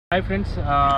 hi friends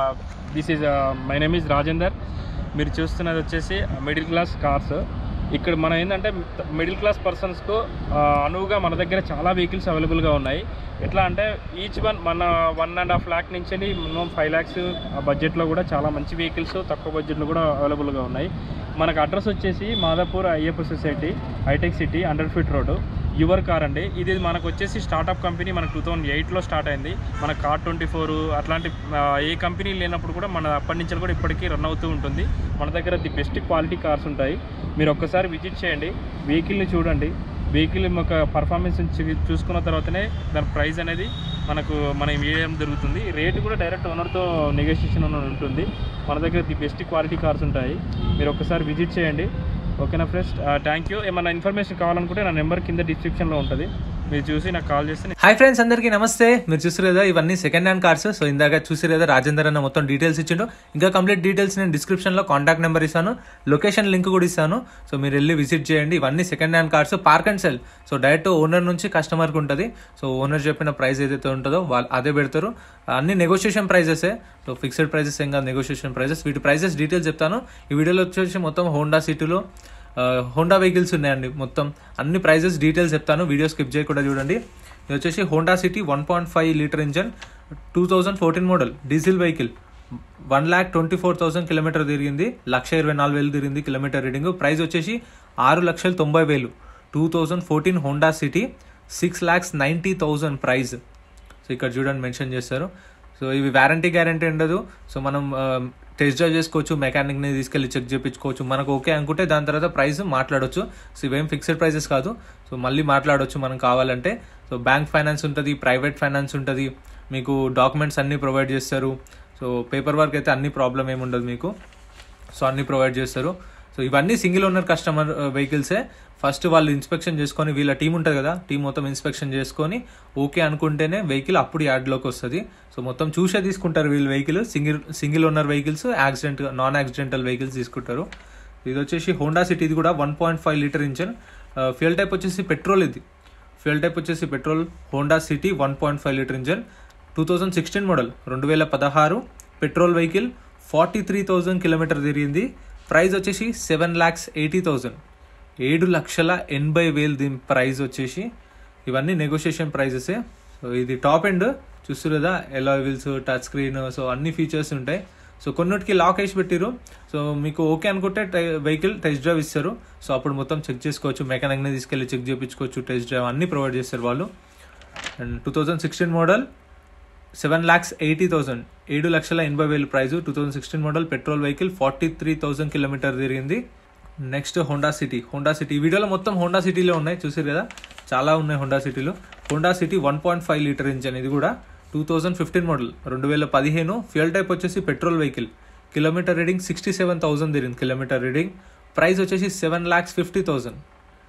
this is my name is Rajender మీరు చూస్తున్నది వచ్చేసి మిడిల్ క్లాస్ కార్స్ ఇక్కడ మన ఏంటంటే మిడిల్ క్లాస్ పర్సన్స్కు అనువుగా మన దగ్గర చాలా వెహికల్స్ అవైలబుల్గా ఉన్నాయి ఎట్లా అంటే ఈచ్ వన్ మన వన్ అండ్ హాఫ్ ల్యాక్ నుంచి మినిమం ఫైవ్ ల్యాక్స్ ఆ బడ్జెట్లో కూడా చాలా మంచి వెహికల్స్ తక్కువ బడ్జెట్లో కూడా అవైలబుల్గా ఉన్నాయి మనకు అడ్రస్ వచ్చేసి మాదాపూర్ అయ్యప్ప సొసైటీ హైటెక్ City hundred feet road your car అండి ఇది మనకు వచ్చేసి స్టార్టప్ కంపెనీ మనకు టూ థౌజండ్ ఎయిట్లో స్టార్ట్ అయింది మన కార్ ట్వంటీ ఫోర్ అట్లాంటి ఆ, ఏ కంపెనీ లేనప్పుడు కూడా మన అప్పటి నుంచి కూడా ఇప్పటికీ రన్ అవుతూ ఉంటుంది మన దగ్గర ది బెస్ట్ క్వాలిటీ కార్స్ ఉంటాయి మీరు ఒక్కసారి విజిట్ చేయండి వెహికల్ని చూడండి వెహికల్ యొక్క పర్ఫార్మెన్స్ చూసుకున్న తర్వాతనే దాని ప్రైస్ అనేది మనకు మనం వేయడం జరుగుతుంది రేటు కూడా డైరెక్ట్ ఓనర్తో నెగోషియేషన్ ఉంటుంది మన దగ్గర ది బెస్ట్ క్వాలిటీ కార్స్ ఉంటాయి మీరు ఒక్కసారి విజిట్ చేయండి ఓకేనా ఫ్రెండ్స్ థ్యాంక్ యూ ఏమన్నా ఇన్ఫర్మేషన్ కావాలనుకుంటే నా నెంబర్ కింద డిస్క్రిప్షన్లో ఉంటుంది మీరు చూసి నాకు కాల్ చేస్తే హాయ్ ఫ్రెండ్స్ అందరికీ నమస్తే మీరు చూసారు కదా ఇవన్నీ సెకండ్ హ్యాండ్ కార్స్ సో ఇందాక చూసారు కదా రాజేందర్ అన్న మొత్తం డీటెయిల్స్ ఇచ్చిండు ఇంకా కంప్లీట్ డీటెయిల్స్ నేను డిస్క్రిప్షన్ లో కాంటాక్ట్ నెంబర్ ఇస్తాను లొకేషన్ లింక్ కూడా ఇస్తాను సో మీరు వెళ్ళి విజిట్ చేయండి ఇవన్నీ second hand cars park and sell so direct owner నుంచి కస్టమర్కి ఉంటుంది సో ఓనర్ చెప్పిన ప్రైస్ ఏదైతే ఉంటుందో వాళ్ళు అదే పెడతారు అన్ని నెగోషియేషన్ ప్రైజెసే సో ఫిక్స్డ్ ప్రైజెస్ ఏం కాదు నెగోషియేషన్ ప్రైజెస్ వీటి ప్రైజెస్ డీటెయిల్స్ చెప్తాను ఈ వీడియోలో వచ్చేసి మొత్తం హోండా సిటీలో హోండా వెహికల్స్ ఉన్నాయండి మొత్తం అన్ని ప్రైజెస్ డీటెయిల్స్ చెప్తాను వీడియో స్కిప్ చేయకుండా చూడండి ఇది వచ్చేసి Honda City one point five litre engine two thousand fourteen model diesel vehicle one lakh twenty four thousand kilometre తిరిగింది లక్ష ఇరవై నాలుగు వేలు తిరిగింది కిలోమీటర్ రీడింగ్ ప్రైస్ వచ్చేసి ఆరు లక్షల తొంభై వేలు two thousand fourteen Honda City six lakhs ninety thousand price so ఇక్కడ చూడండి మెన్షన్ చేస్తారు సో ఇవి వారంటీ గ్యారంటీ ఉండదు సో మనం టెస్ట్ డ్రైవ్ చేసుకోవచ్చు మెకానిక్ని తీసుకెళ్ళి చెక్ చేయించుకోవచ్చు మనకు ఓకే అనుకుంటే దాని తర్వాత ప్రైస్ మాట్లాడొచ్చు సో ఇవేం ఫిక్స్డ్ ప్రైసెస్ కాదు సో మళ్ళీ మాట్లాడొచ్చు మనం కావాలంటే సో బ్యాంక్ ఫైనాన్స్ ఉంటుంది ప్రైవేట్ ఫైనాన్స్ ఉంటుంది మీకు డాక్యుమెంట్స్ అన్నీ ప్రొవైడ్ చేస్తారు సో పేపర్ వర్క్ అయితే అన్ని ప్రాబ్లం ఏమి ఉండదు మీకు సో అన్ని ప్రొవైడ్ చేస్తారు సో ఇవన్నీ సింగిల్ ఓనర్ కస్టమర్ వెహికల్సే ఫస్ట్ వాళ్ళు ఇన్స్పెక్షన్ చేసుకొని వీళ్ళ టీం ఉంటుంది కదా టీం మొత్తం ఇన్స్పెక్షన్ చేసుకొని ఓకే అనుకుంటేనే వెహికల్ అప్పుడు యార్డ్లోకి వస్తుంది సో మొత్తం చూసే తీసుకుంటారు వీళ్ళు vehicle single single owner vehicles accident non accidental vehicles తీసుకుంటారు ఇది వచ్చేసి హోండా సిటీ ఇది కూడా one point five litre engine fuel type వచ్చేసి పెట్రోల్ ఇది ఫ్యూల్ టైప్ వచ్చేసి petrol Honda City one point five litre engine two thousand sixteen model రెండు వేల పదహారు petrol vehicle forty three thousand kilometre తిరిగింది ప్రైస్ వచ్చేసి సెవెన్ ల్యాక్స్ ఎయిటీ థౌజండ్ ఏడు లక్షల ఎనభై వేలు దీని ప్రైస్ వచ్చేసి ఇవన్నీ నెగోషియేషన్ ప్రైజెసే సో ఇది టాప్ ఎండ్ చూస్తారు కదా ఎలా వీల్స్ టచ్ స్క్రీన్ సో అన్ని ఫీచర్స్ ఉంటాయి సో కొన్నిటికి లాక్ వేసి పెట్టిరు సో మీకు ఓకే అనుకుంటే వెహికల్ టెస్ట్ డ్రైవ్ ఇస్తారు సో అప్పుడు మొత్తం చెక్ చేసుకోవచ్చు మెకానిక్ని తీసుకెళ్ళి చెక్ చేయించుకోవచ్చు టెస్ట్ డ్రైవ్ అన్ని ప్రొవైడ్ చేస్తారు వాళ్ళు and two thousand sixteen model seven lakhs eighty thousand ఏడు లక్షల ఎనభై వేలు price two thousand sixteen model petrol vehicle forty three thousand kilometre తిరిగింది next Honda City Honda City ఈ వీడియోలో మొత్తం హోండా సిటీలో ఉన్నాయి చూసారు కదా చాలా ఉన్నాయి హోండా సిటీలో Honda City one point five litre engine ఇది కూడా టూ థౌజండ్ ఫిఫ్టీన్ మోడల్ రెండు వేల పదిహేను ఫ్యూల్ టైప్ వచ్చేసి petrol vehicle kilometre reading sixty seven thousand తిరిగింది కిలోమీటర్ రీడింగ్ ప్రైస్ వచ్చేసి seven lakhs fifty thousand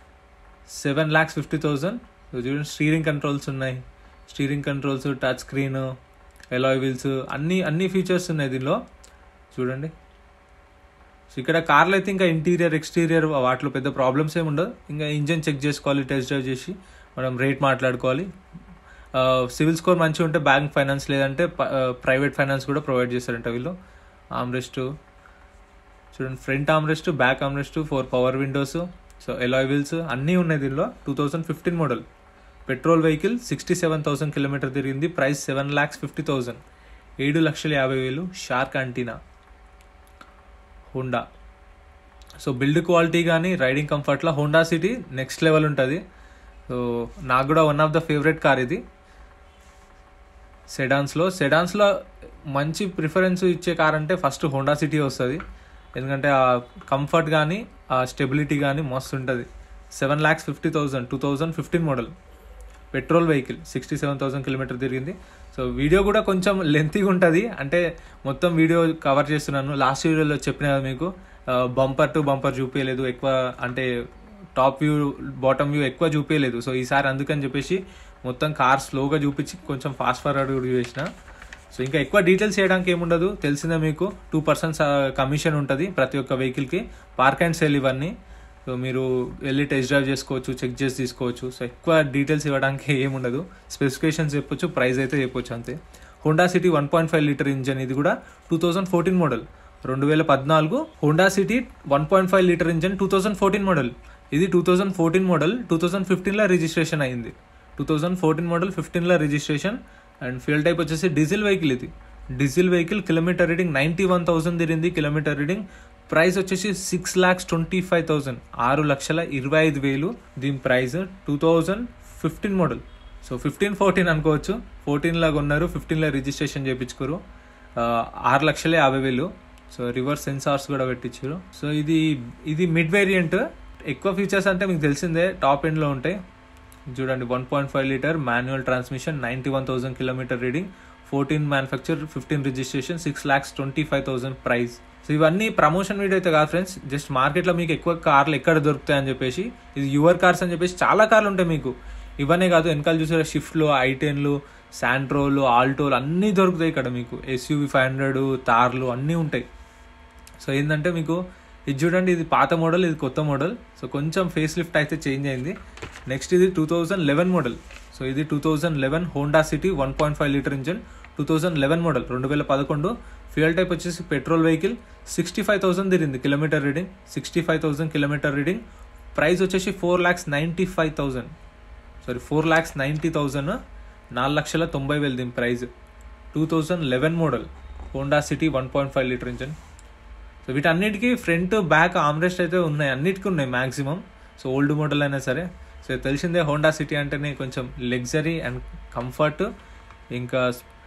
seven lakhs fifty thousand చూడండి స్టీరింగ్ కంట్రోల్స్ ఉన్నాయి steering controls touch screen alloy wheels అన్ని అన్ని ఫీచర్స్ ఉన్నాయి దీనిలో చూడండి సో ఇక్కడ కార్లు అయితే ఇంకా ఇంటీరియర్ ఎక్స్టీరియర్ వాటిలో పెద్ద ప్రాబ్లమ్స్ ఏమి ఉండదు ఇంకా ఇంజన్ చెక్ చేసుకోవాలి టెస్ట్ డ్రైవ్ చేసి మనం రేట్ మాట్లాడుకోవాలి సివిల్ స్కోర్ మంచిగా ఉంటే బ్యాంక్ ఫైనాన్స్ లేదంటే ప్రైవేట్ ఫైనాన్స్ కూడా ప్రొవైడ్ చేస్తారంట వీళ్ళు ఆమ్రెస్ట్ చూడండి front armrest back armrest four power windows so alloy wheels అన్నీ ఉన్నాయి దీనిలో two thousand fifteen model petrol vehicle sixty seven thousand kilometre తిరిగింది price seven lakhs fifty thousand ఏడు లక్షల యాభై వేలు shark antenna Honda so build quality కానీ riding కంఫర్ట్లో Honda City next level ఉంటుంది సో నాకు కూడా one of the favourite car ఇది సెడాన్స్లో సెడాన్స్లో మంచి ప్రిఫరెన్స్ ఇచ్చే కార్ అంటే ఫస్ట్ హోండా సిటీ వస్తుంది ఎందుకంటే ఆ కంఫర్ట్ కానీ ఆ స్టెబిలిటీ కానీ మస్తు ఉంటుంది seven lakhs fifty thousand two thousand fifteen model petrol vehicle sixty seven thousand kilometre తిరిగింది సో వీడియో కూడా కొంచెం లెంతీగా ఉంటుంది అంటే మొత్తం వీడియో కవర్ చేస్తున్నాను లాస్ట్ వీడియోలో చెప్పిన కదా మీకు బంపర్ టు బంపర్ చూపించలేదు ఎక్కువ అంటే టాప్ వ్యూ బాటమ్ వ్యూ ఎక్కువ చూపించలేదు సో ఈసారి అందుకని చెప్పేసి మొత్తం కార్ స్లోగా చూపించి కొంచెం ఫాస్ట్ ఫార్వర్డ్ కూడా చేసిన సో ఇంకా ఎక్కువ డీటెయిల్స్ చేయడానికి ఏముండదు తెలిసిందే మీకు టూ పర్సెంట్స్ కమిషన్ ఉంటుంది ప్రతి ఒక్క వెహికల్కి పార్క్ అండ్ సేల్ ఇవన్నీ సో మీరు వెళ్ళి టెస్ట్ డ్రైవ్ చేసుకోవచ్చు చెక్ చేసి తీసుకోవచ్చు సో ఎక్కువ డీటెయిల్స్ ఇవ్వడానికి ఏముండదు స్పెసిఫికేషన్స్ చెప్పొచ్చు ప్రైస్ అయితే చెప్పొచ్చు అంతే Honda City one point five litre engine ఇది కూడా టూ థౌజండ్ ఫోర్టీన్ మోడల్ రెండు వేల పద్నాలుగు Honda City one point five litre engine two thousand fourteen model ఇది two thousand fourteen model two thousand ఫిఫ్టీన్లో రిజిస్ట్రేషన్ అయింది టూ థౌజండ్ ఫోర్టీన్ మోడల్ ఫిఫ్టీన్లో registration and fuel type వచ్చేసి డీజిల్ వెహికల్ ఇది diesel vehicle kilometre reading ninety one thousand తిరిగింది kilometre reading price వచ్చేసి six lakhs twenty five thousand ఆరు లక్షల ఇరవై ఐదు వేలు దీని price two thousand fifteen model so fifteen fourteen అనుకోవచ్చు ఫోర్టీన్ లాగా ఉన్నారు ఫిఫ్టీన్లో రిజిస్ట్రేషన్ చేయించుకోరు ఆరు లక్షల యాభై వేలు సో రివర్స్ సెన్సార్స్ కూడా పెట్టించారు సో ఇది ఇది మిడ్ వేరియంట్ ఎక్కువ ఫీచర్స్ అంటే మీకు తెలిసిందే టాప్ ఎండ్లో ఉంటాయి చూడండి one point five litre manual transmission ninety one thousand kilometre reading fourteen manufacture fifteen registration six lakhs twenty five thousand price so ఇవన్నీ ప్రమోషన్ వీడియో అయితే కాదు ఫ్రెండ్స్ జస్ట్ మార్కెట్లో మీకు ఎక్కువ కార్లు ఎక్కడ దొరుకుతాయని చెప్పేసి ఇది యువర్ కార్స్ అని చెప్పేసి చాలా కార్లు ఉంటాయి మీకు ఇవన్నీ కాదు వెనకాల చూసారా షిఫ్ట్లు ఐటెన్లు శాంట్రోలు ఆల్టోలు అన్నీ దొరుకుతాయి ఇక్కడ మీకు ఎస్యూవి ఫైవ్ హండ్రెడ్ తార్లు అన్నీ ఉంటాయి సో ఏంటంటే మీకు ఇది చూడండి ఇది పాత మోడల్ ఇది కొత్త మోడల్ సో కొంచెం ఫేస్ లిఫ్ట్ అయితే చేంజ్ అయింది నెక్స్ట్ ఇది two thousand eleven model so ఇది two thousand eleven Honda City one point five litre engine two thousand eleven model రెండు వేల పదకొండు ఫ్యూయల్ టైప్ వచ్చేసి petrol vehicle sixty five thousand తిరిగింది kilometre reading sixty five thousand kilometre reading price వచ్చేసి four lakhs ninety five thousand sorry four lakhs ninety thousand నాలుగు లక్షల తొంభై వేలు దీని price two thousand eleven model Honda City one point five litre engine so వీటన్నిటికీ front back armrest అయితే ఉన్నాయి అన్నిటికీ ఉన్నాయి మ్యాక్సిమం సో ఓల్డ్ మోడల్ అయినా సరే సో తెలిసిందే హోండా సిటీ అంటేనే కొంచెం లగ్జరీ అండ్ కంఫర్ట్ ఇంకా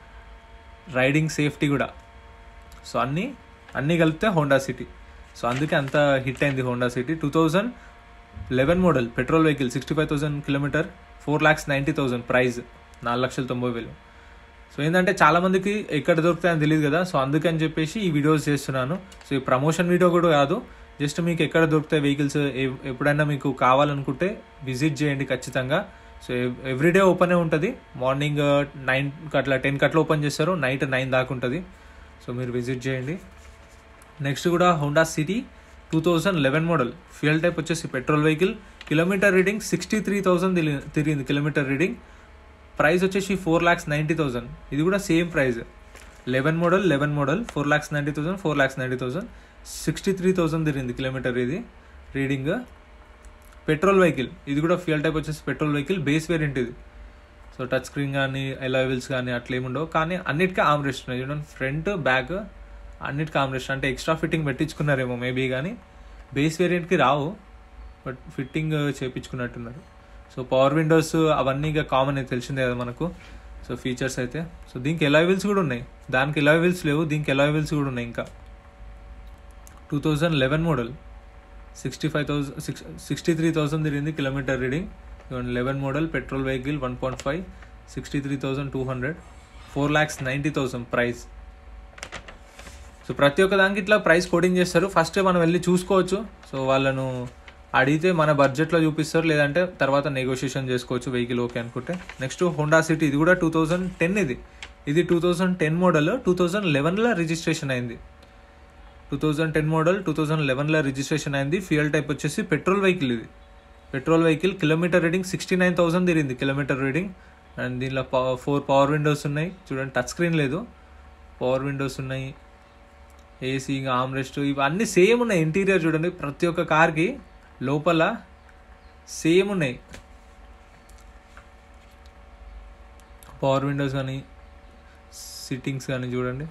రైడింగ్ సేఫ్టీ కూడా సో అన్నీ అన్నీ కలిపితే హోండా సిటీ సో అందుకే అంత హిట్ అయింది Honda City two thousand eleven model petrol vehicle sixty five thousand kilometre four lakhs ninety thousand price నాలుగు లక్షల తొంభై వేలు సో ఏంటంటే చాలా మందికి ఎక్కడ దొరుకుతాయని తెలియదు కదా సో అందుకని చెప్పేసి ఈ వీడియోస్ చేస్తున్నాను సో ఈ ప్రమోషన్ వీడియో కూడా కాదు జస్ట్ మీకు ఎక్కడ దొరుకుతాయి వెహికల్స్ ఎప్పుడైనా మీకు కావాలనుకుంటే విజిట్ చేయండి ఖచ్చితంగా సో ఎవ్రీడే ఓపెనే ఉంటుంది మార్నింగ్ నైన్ అట్లా టెన్ అట్లా ఓపెన్ చేస్తారు నైట్ నైన్ దాకా ఉంటుంది సో మీరు విజిట్ చేయండి నెక్స్ట్ కూడా Honda City two thousand eleven model fuel type వచ్చేసి petrol vehicle kilometre reading sixty three thousand తిరిగింది కిలోమీటర్ రీడింగ్ ప్రైస్ వచ్చేసి ఫోర్ ల్యాక్స్ నైంటీ థౌసండ్ ఇది కూడా same price eleven model eleven model four lakhs ninety thousand four lakhs ninety thousand sixty three thousand తిరిగింది kilometre ఇది reading petrol vehicle ఇది కూడా fuel type వచ్చేసి petrol vehicle base variant ఇది so touch screen కానీ alloy wheels కానీ అట్లా ఏముండవు కానీ అన్నిటికీ ఆమ్రెస్ట్ ఉన్నాయి చూడండి ఫ్రంట్ బ్యాక్ అన్నిటికీ ఆమ్రెస్ట్ అంటే ఎక్స్ట్రా ఫిట్టింగ్ పెట్టించుకున్నారేమో మేబీ కానీ బేస్ వేరియంట్కి రావు బట్ ఫిట్టింగ్ చేయించుకున్నట్టున్నారు సో పవర్ విండోస్ అవన్నీ ఇక కామన్ అయితే తెలిసిందే కదా మనకు సో ఫీచర్స్ అయితే సో దీనికి ఎలా వీల్స్ కూడా ఉన్నాయి దానికి ఎలా వీల్స్ లేవు దీనికి ఎలా వీల్స్ కూడా ఉన్నాయి ఇంకా two thousand eleven model sixty five thousand six sixty three thousand తిరిగింది kilometre reading eleven model petrol vehicle one point five sixty three thousand two hundred four lakhs ninety thousand price so ప్రతి ఒక్క దానికి ఇట్లా price coding చేస్తారు first మనం వెళ్ళి చూసుకోవచ్చు so వాళ్ళను అడిగితే మన బడ్జెట్లో చూపిస్తారు లేదంటే తర్వాత నెగోషియేషన్ చేసుకోవచ్చు వెహికల్ ఓకే అనుకుంటే నెక్స్ట్ హోండా సిటీ ఇది కూడా టూ థౌజండ్ టెన్ ఇది ఇది two thousand ten model two thousand లెవెన్లో రిజిస్ట్రేషన్ అయింది two thousand ten model two thousand లెవెన్లో రిజిస్ట్రేషన్ అయింది ఫ్యూయల్ టైప్ వచ్చేసి పెట్రోల్ వెహికల్ ఇది petrol vehicle kilometre reading sixty nine thousand తిరిగింది కిలోమీటర్ రీడింగ్ అండ్ దీనిలో ఫోర్ పవర్ విండోస్ ఉన్నాయి చూడండి టచ్ స్క్రీన్ లేదు పవర్ విండోస్ ఉన్నాయి ఏసీ ఆమ్రెస్ట్ ఇవన్నీ సేమ్ ఉన్నాయి ఇంటీరియర్ చూడండి ప్రతి ఒక్క కార్కి లోపల సేమ్ ఉన్నాయి పవర్ విండోస్ కానీ సిట్టింగ్స్ కానీ చూడండి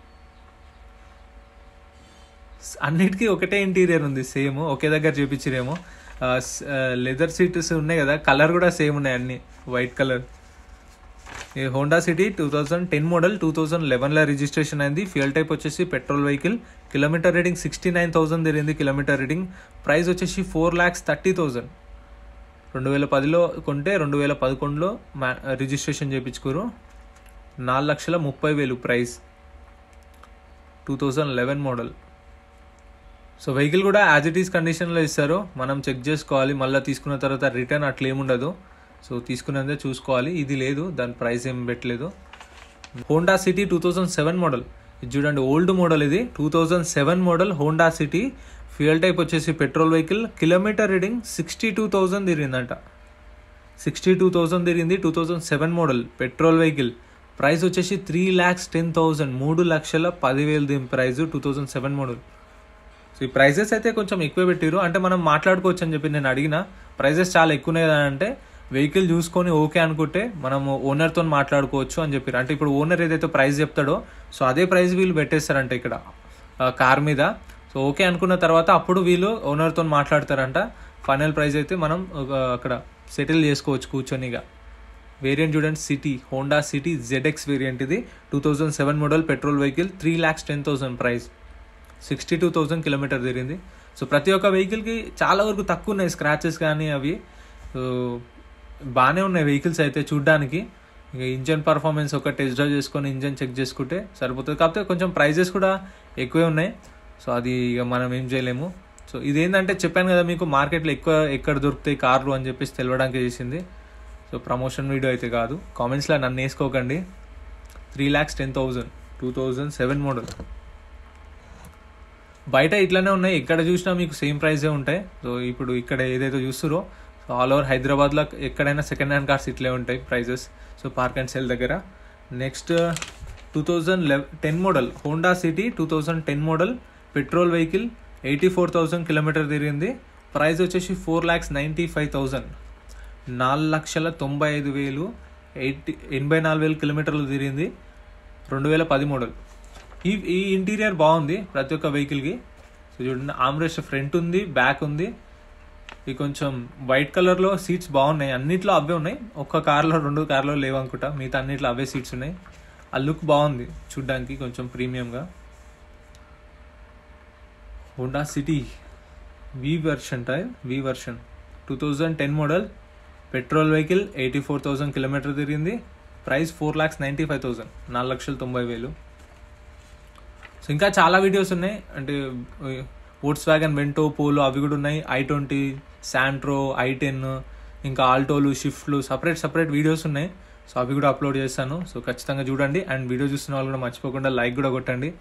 అన్నిటికీ ఒకటే ఇంటీరియర్ ఉంది సేమ్ ఒకే దగ్గర చూపించిరేమో లెదర్ సీట్స్ ఉన్నాయి కదా కలర్ కూడా సేమ్ ఉన్నాయి అన్ని వైట్ కలర్ ఈ Honda City two thousand ten model two thousand లెవెన్లో రిజిస్ట్రేషన్ అయింది ఫ్యూయల్ టైప్ వచ్చేసి petrol vehicle kilometre reading sixty nine thousand తిరిగింది కిలోమీటర్ రీడింగ్ ప్రైస్ వచ్చేసి ఫోర్ ల్యాక్స్ థర్టీ థౌజండ్ రెండు వేల పదిలో కొంటే రెండు వేల పదకొండులో మ్యా రిజిస్ట్రేషన్ చేయించుకోరు నాలుగు లక్షల ముప్పై వేలు price two thousand eleven model so vehicle కూడా యాజ్ ఇట్ ఈస్ కండిషన్లో ఇస్తారు మనం చెక్ చేసుకోవాలి మళ్ళీ తీసుకున్న తర్వాత రిటర్న్ అట్లా ఏముండదు సో తీసుకున్నదే చూసుకోవాలి ఇది లేదు దాని ప్రైస్ ఏం పెట్టలేదు Honda City two thousand seven model ఇది చూడండి ఓల్డ్ మోడల్ ఇది two thousand seven model Honda City fuel type వచ్చేసి petrol vehicle kilometre reading sixty two thousand తిరిగిందంట సిక్స్టీ టూ థౌజండ్ తిరిగింది two thousand seven model petrol vehicle price వచ్చేసి three lakhs ten thousand మూడు లక్షల పదివేలు దీని price two thousand seven model so ఈ prices అయితే కొంచెం ఎక్కువ పెట్టిరు అంటే మనం మాట్లాడుకోవచ్చు అని చెప్పి నేను అడిగిన ప్రైజెస్ చాలా ఎక్కువనే కదా అంటే వెహికల్ చూసుకొని ఓకే అనుకుంటే మనము ఓనర్తో మాట్లాడుకోవచ్చు అని చెప్పారు అంటే ఇప్పుడు ఓనర్ ఏదైతే ప్రైస్ చెప్తాడో సో అదే ప్రైస్ వీళ్ళు పెట్టేస్తారంట ఇక్కడ కార్ మీద సో ఓకే అనుకున్న తర్వాత అప్పుడు వీళ్ళు ఓనర్తో మాట్లాడతారంట ఫైనల్ ప్రైస్ అయితే మనం ఒక అక్కడ సెటిల్ చేసుకోవచ్చు కూర్చొనిగా వేరియంట్ చూడండి City Honda City ZX variant ఇది two thousand seven model petrol vehicle three lakhs ten thousand price sixty two thousand kilometre తిరిగింది సో ప్రతి ఒక్క వెహికల్కి చాలా వరకు తక్కువ ఉన్నాయి స్క్రాచెస్ కానీ అవి సో బాగానే ఉన్నాయి వెహికల్స్ అయితే చూడ్డానికి ఇక ఇంజన్ పర్ఫార్మెన్స్ ఒక టెస్ట్ డ్రైవ్ చేసుకొని ఇంజన్ చెక్ చేసుకుంటే సరిపోతుంది కాకపోతే కొంచెం ప్రైజెస్ కూడా ఎక్కువే ఉన్నాయి సో అది ఇక మనం ఏం చేయలేము సో ఇదేంటంటే చెప్పాను కదా మీకు మార్కెట్లో ఎక్కువ ఎక్కడ దొరుకుతాయి కార్లు అని చెప్పేసి తెలవడానికి చేసింది సో ప్రమోషన్ వీడియో అయితే కాదు కామెంట్స్లో నన్ను వేసుకోకండి three lakhs ten thousand two thousand seven model బయట ఇట్లానే ఉన్నాయి ఎక్కడ చూసినా మీకు సేమ్ ప్రైజే ఉంటాయి సో ఇప్పుడు ఇక్కడ ఏదైతే చూస్తురో సో ఆల్ ఓవర్ హైదరాబాద్లో ఎక్కడైనా సెకండ్ హ్యాండ్ కార్స్ ఇట్లే ఉంటాయి prices so park and sell దగ్గర నెక్స్ట్ టూ థౌజండ్ లెవ్ ten model Honda City two thousand ten model petrol vehicle eighty four thousand kilometre తిరిగింది ప్రైస్ వచ్చేసి four lakhs ninety five thousand నాలుగు లక్షల తొంభై ఐదు వేలు ఎయిటీ ఎనభై నాలుగు వేలు కిలోమీటర్లు తిరిగింది రెండు వేల పది మోడల్ ఈ ఈ ఇంటీరియర్ బాగుంది ప్రతి ఒక్క వెహికల్కి సో చూడండి ఆమ్రెస్ట్ ఫ్రంట్ ఉంది బ్యాక్ ఉంది ఇది కొంచెం వైట్ కలర్లో సీట్స్ బాగున్నాయి అన్నిట్లో అవే ఉన్నాయి ఒక్క కార్లో రెండు కార్లో లేవు అనుకుంటా మిగతా అన్నిట్లో అవే సీట్స్ ఉన్నాయి ఆ లుక్ బాగుంది చూడ్డానికి కొంచెం ప్రీమియంగా Honda City V version tyre V version two thousand ten model petrol vehicle eighty four thousand kilometre తిరిగింది price four lakhs ninety five thousand నాలుగు లక్షల తొంభై వేలు సో ఇంకా చాలా వీడియోస్ ఉన్నాయి అంటే వోట్స్ వ్యాగన్ వెంటో పోలో అవి కూడా ఉన్నాయి i twenty Santro i ten ఇంకా ఆల్టోలు షిఫ్ట్లు సపరేట్ సపరేట్ వీడియోస్ ఉన్నాయి సో అవి కూడా అప్లోడ్ చేస్తాను సో ఖచ్చితంగా చూడండి అండ్ వీడియో చూస్తున్న వాళ్ళు కూడా మర్చిపోకుండా లైక్ కూడా కొట్టండి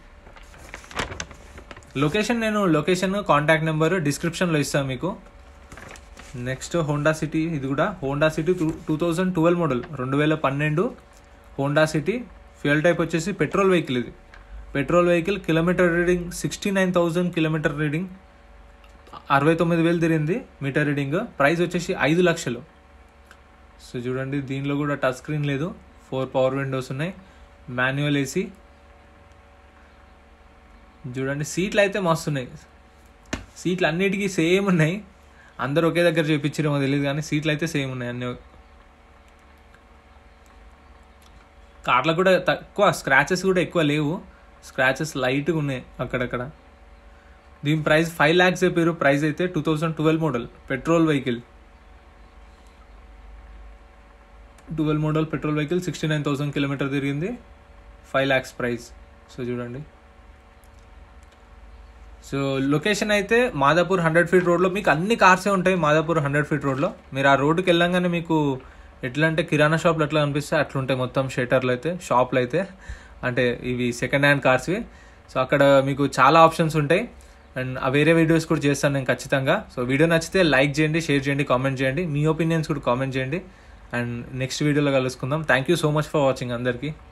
లొకేషన్ నేను లొకేషన్ కాంటాక్ట్ నెంబర్ డిస్క్రిప్షన్లో ఇస్తాను మీకు నెక్స్ట్ హోండా సిటీ ఇది కూడా Honda City two two thousand twelve model రెండు వేల పన్నెండు హోండా సిటీ ఫ్యూయల్ టైప్ వచ్చేసి పెట్రోల్ వెహికల్ ఇది petrol vehicle kilometre reading sixty nine thousand kilometer reading అరవై తొమ్మిది వేలు తిరిగింది మీటర్ రీడింగ్ ప్రైస్ వచ్చేసి ఐదు లక్షలు సో చూడండి దీనిలో కూడా టచ్ స్క్రీన్ లేదు ఫోర్ పవర్ విండోస్ ఉన్నాయి మాన్యువల్ ఏసీ చూడండి సీట్లు అయితే మస్తు ఉన్నాయి సీట్లు అన్నిటికీ సేమ్ ఉన్నాయి అందరు ఒకే దగ్గర చేపించారేమో తెలియదు కానీ సీట్లు అయితే సేమ్ ఉన్నాయి అన్ని కార్లో కూడా తక్కువ స్క్రాచెస్ కూడా ఎక్కువ లేవు స్క్రాచెస్ లైట్గా ఉన్నాయి అక్కడక్కడ దీని ప్రైస్ ఫైవ్ ల్యాక్స్ చెప్పారు ప్రైస్ అయితే two thousand twelve model petrol vehicle twelve model petrol vehicle sixty nine thousand kilometre తిరిగింది ఫైవ్ ల్యాక్స్ ప్రైస్ సో చూడండి సో లొకేషన్ అయితే మాదాపూర్ హండ్రెడ్ ఫీట్ రోడ్లో మీకు అన్ని కార్సే ఉంటాయి మాదాపూర్ హండ్రెడ్ ఫీట్ రోడ్లో మీరు ఆ రోడ్డుకి వెళ్ళంగానే మీకు ఎట్లా అంటే కిరాణా షాప్లు ఎట్లా అనిపిస్తే అట్లా ఉంటాయి మొత్తం షెటర్లు అయితే షాప్లు అయితే అంటే ఇవి సెకండ్ హ్యాండ్ కార్స్వి సో అక్కడ మీకు చాలా ఆప్షన్స్ ఉంటాయి అండ్ ఆ వేరే వీడియోస్ కూడా చేస్తాను నేను ఖచ్చితంగా సో వీడియో నచ్చితే లైక్ చేయండి షేర్ చేయండి కామెంట్ చేయండి మీ ఒపీనియన్స్ కూడా కామెంట్ చేయండి అండ్ నెక్స్ట్ వీడియోలో కలుసుకుందాం thank you so much for watching అందరికీ